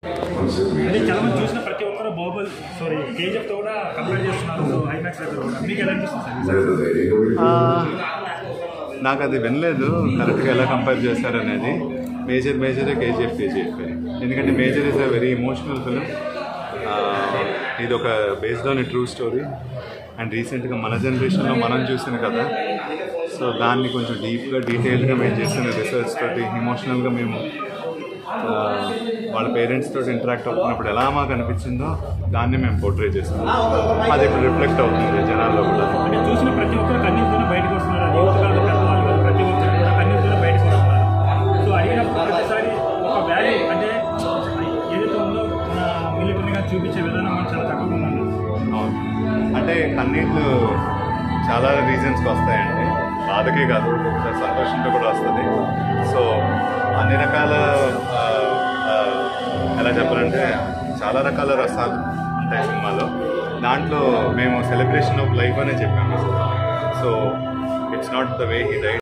అంటే చాలా మంది చూసిన ప్రతి ఒక్కరు బాబుల్ సారీ కేజీఎఫ్ తో కూడా కంపేర్ చేస్తున్నారు ఐమాక్స్ దగ్గర కూడా మీకు ఎలా అనిపిస్తుంది సార్ ఆ, నాకు అది వినలేదు కరెక్ట్గా ఎలా కంపేర్ చేస్తారనేది మేజర్ మేజరే కేజీఎఫ్ కేజీఎఫ్ ఎందుకంటే Major is a very emotional film ఇది ఒక based on a true story and రీసెంట్గా మన జనరేషన్లో మనం చూసిన కదా సో దాన్ని కొంచెం డీప్గా డీటెయిల్గా మేము చేసిన రీసెర్చ్ తోటి ఎమోషనల్గా మేము ఆ, వాళ్ళ పేరెంట్స్ తోటి ఇంటరాక్ట్ అవుతున్నప్పుడు ఎలా మాకు అనిపించిందో దాన్ని మేము పోర్ట్రే చేస్తాం అది ఇప్పుడు రిఫ్లెక్ట్ అవుతుంది జనాల్లో కూడా అంటే చూసిన ప్రతి ఒక్కరు కన్నీళ్ళతోనే బయటకు వస్తున్నారు అది యూత్ కాదు పెద్దవాళ్ళు కాదు ప్రతి ఒక్కరు కూడా కన్నీళ్ళతోనే బయటకు వస్తున్నారు సో అడిగినప్పుడు ప్రతిసారి ఒక వాల్యూ అంటే ఏదైతే ఉందో మన మిలిటరీగా చూపించే విధానం మనకు చాలా తక్కువగా ఉంది అవును అంటే కన్నీళ్ళు చాలా రీజన్స్కి వస్తాయండి బాధకే కాదు ఒకసారి సంతోషంతో కూడా వస్తుంది సో అన్ని రకాల ఆ, ఆ, ఎలా చెప్పాలంటే చాలా రకాల రసాలు ఉంటాయి సినిమాలో దాంట్లో మేము సెలబ్రేషన్ ఆఫ్ లైఫ్ అనే చెప్పాము so it's not the way he diet